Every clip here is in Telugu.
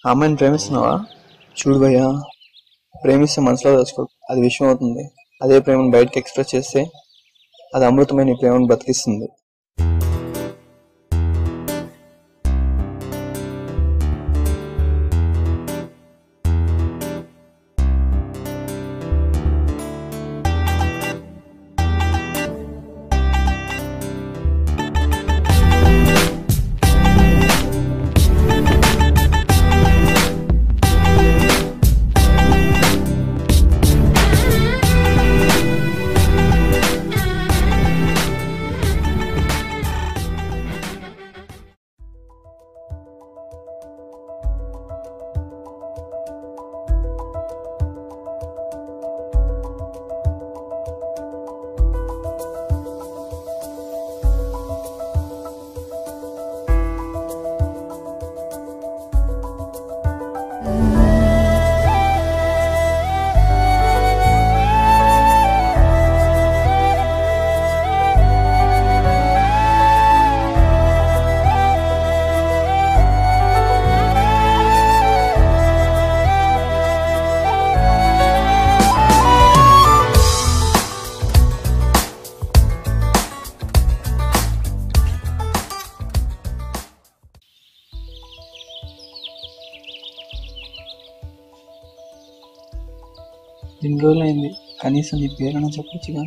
ఆ అమ్మాయిని ప్రేమిస్తున్నావా చూడు భయ్యా ప్రేమిస్తే మనసులో దాచుకో అది విషయం అవుతుంది అదే ప్రేమను బయటకి ఎక్స్ప్రెస్ చేస్తే అది అమృతమైన నీ ప్రేమను బతికిస్తుంది ఎన్ని రోజులైంది కనీసం నీ పేరైనా చెప్పొచ్చుగా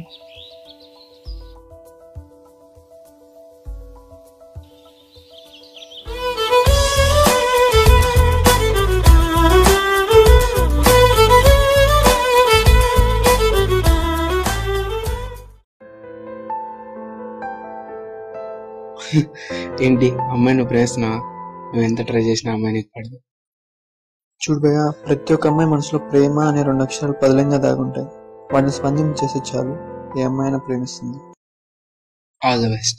ఏంటి అమ్మాయి నువ్వు ప్రేమిస్తున్నావా నువ్వు ఎంత ట్రై చేసినా అమ్మాయి నీకు పడదు చూడు భయ్య ప్రతి ఒక్క అమ్మాయి మనసులో ప్రేమ అనే రెండు అక్షరాలు పదిలంగా దాగుంటాయి వాటిని స్పందించేసి చాలు ఏ అమ్మాయినా ప్రేమిస్తుంది ఆల్ ద బెస్ట్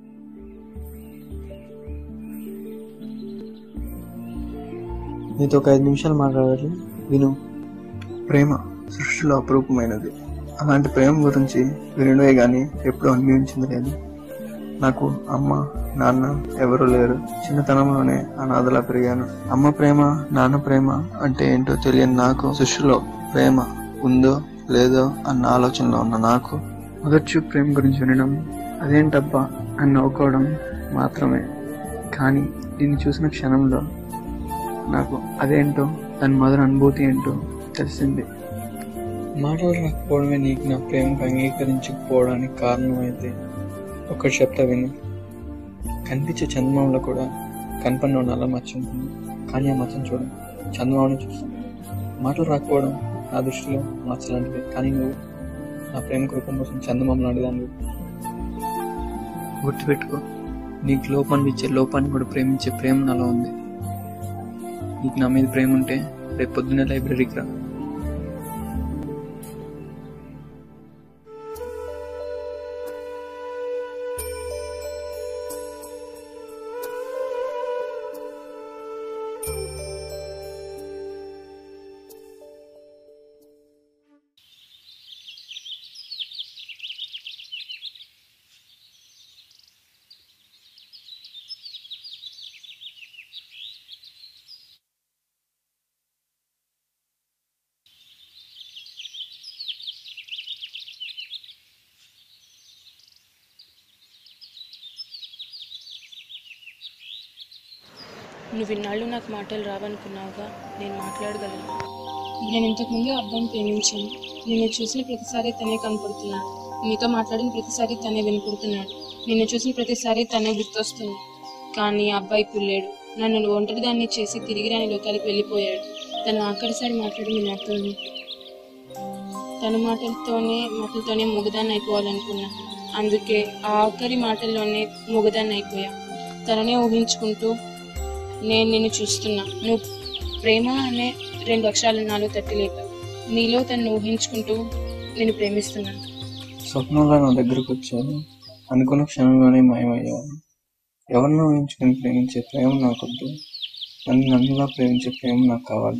నీతో ఒక ఐదు నిమిషాలు మాట్లాడాలి విను ప్రేమ సృష్టిలో అపురూపమైనది అలాంటి ప్రేమ గురించి వినడే గాని ఎప్పుడు అనుభవించింది లేదు నాకు అమ్మ నాన్న ఎవరు లేరు చిన్నతనంలోనే అనాథలా పెరిగాను అమ్మ ప్రేమ నాన్న ప్రేమ అంటే ఏంటో తెలియని నాకు సృష్టిలో ప్రేమ ఉందో లేదో అన్న ఆలోచనలో ఉన్న నాకు మొదటి చూపు ప్రేమ గురించి వినడం అదేంటబ్బా అని నవ్వుకోవడం మాత్రమే కానీ దీన్ని చూసిన క్షణంలో నాకు అదేంటో దాని మొదటి అనుభూతి ఏంటో తెలిసింది మాటలు రాకపోవడమే నీకు నా ప్రేమకు అంగీకరించకపోవడానికి కారణమైతే ఒకటి చెప్తా విను కనిపించే చందమామలో కూడా కనపడిన నల్ల మచ్చ ఉంటుంది కానీ ఆ మచ్చను చూడండి చందమామని చూస్తాం మాటలు రాకపోవడం నా దృష్టిలో మచ్చ లాంటిది కానీ నువ్వు నా ప్రేమ కృపం కోసం చందమామ లాంటిదాన్ని గుర్తుపెట్టుకో నీకు లోపాన్ని ఇచ్చే లోపాన్ని కూడా ప్రేమించే ప్రేమ నాలో ఉంది నీకు నా మీద ప్రేమ ఉంటే రేపు పొద్దున్నే లైబ్రరీకి రా నువ్వు ఇన్నాళ్ళు నాకు మాటలు రావనుకున్నావుగా నేను మాట్లాడగలను నేను ఇంతకుముందు అబ్బాయిని ప్రేమించాను నిన్ను చూసిన ప్రతిసారి తనే కనపడుతున్నాడు నీతో మాట్లాడిన ప్రతిసారి తనే వినపడుతున్నాడు నిన్ను చూసిన ప్రతిసారి తనే గుర్తొస్తుంది కానీ ఆ అబ్బాయి ఇప్పుడు లేడు నన్ను ఒంటరి దాన్ని చేసి తిరిగి రాని లోకాలకు వెళ్ళిపోయాడు తను ఆఖరిసారి మాట్లాడింది నాతోనే తన మాటలతోనే మాటలతోనే మూగదాన్ని అయిపోవాలనుకున్నా అందుకే ఆ ఆఖరి మాటల్లోనే మూగదాన్ని అయిపోయా తననే ఊహించుకుంటూ నేను నిన్ను చూస్తున్నా నువ్వు ప్రేమ అనే రెండు అక్షరాలు నాలో తట్టి లేపావు నీలో తను ఊహించుకుంటూ నేను ప్రేమిస్తున్నాను స్వప్నంలో నా దగ్గరకు వచ్చాను అనుకున్న క్షణంలోనే మాయమయ్యాను ఎవరినో ఊహించుకుని ప్రేమించే ప్రేమ నాకొద్దు నన్ను నన్నులా ప్రేమించే ప్రేమ నాకు కావాలి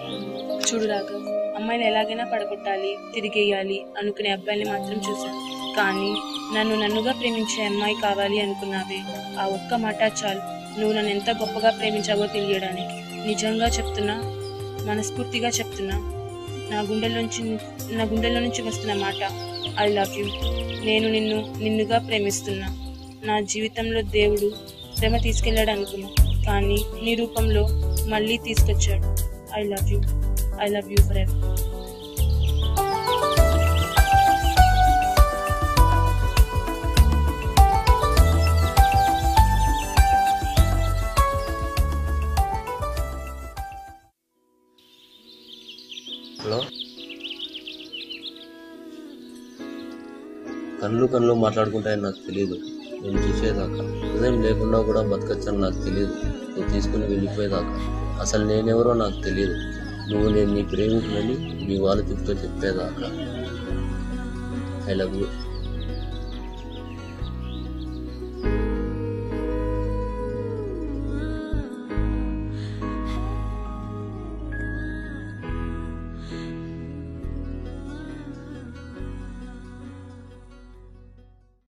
చూడు రాఘవ్ అమ్మాయిని ఎలాగైనా పడగొట్టాలి తిరిగేయాలి అనుకునే అబ్బాయిని మాత్రం చూశాను కానీ నన్ను నన్నుగా ప్రేమించే అమ్మాయి కావాలి అనుకున్నావే ఆ ఒక్క మాట చాలు నువ్వు నన్ను ఎంత గొప్పగా ప్రేమించావో తెలియడానికి నిజంగా చెప్తున్నా మనస్ఫూర్తిగా చెప్తున్నా నా గుండెల్లోంచి నా గుండెల్లో నుంచి వస్తున్న మాట ఐ లవ్ యూ నేను నిన్ను నిన్నుగా ప్రేమిస్తున్నా నా జీవితంలో దేవుడు ప్రేమ తీసుకెళ్ళాడు అనుకున్నా కానీ నీ రూపంలో మళ్ళీ తీసుకొచ్చాడు I love you I love you forever hello కళ్ళు కళ్ళు మాట్లాడుకుంటాయని నాకు తెలియదు నేను చూసేదాకా హృదయం లేకుండా కూడా బతకచ్చని నాకు తెలియదు నువ్వు తీసుకుని వెళ్ళిపోయేదాకా అసలు నేనెవరో నాకు తెలియదు నువ్వు నేను నీ ప్రేమికులని మీ వాళ్ళ చెప్తూ చెప్పేదాకా ఐ లవ్ యూ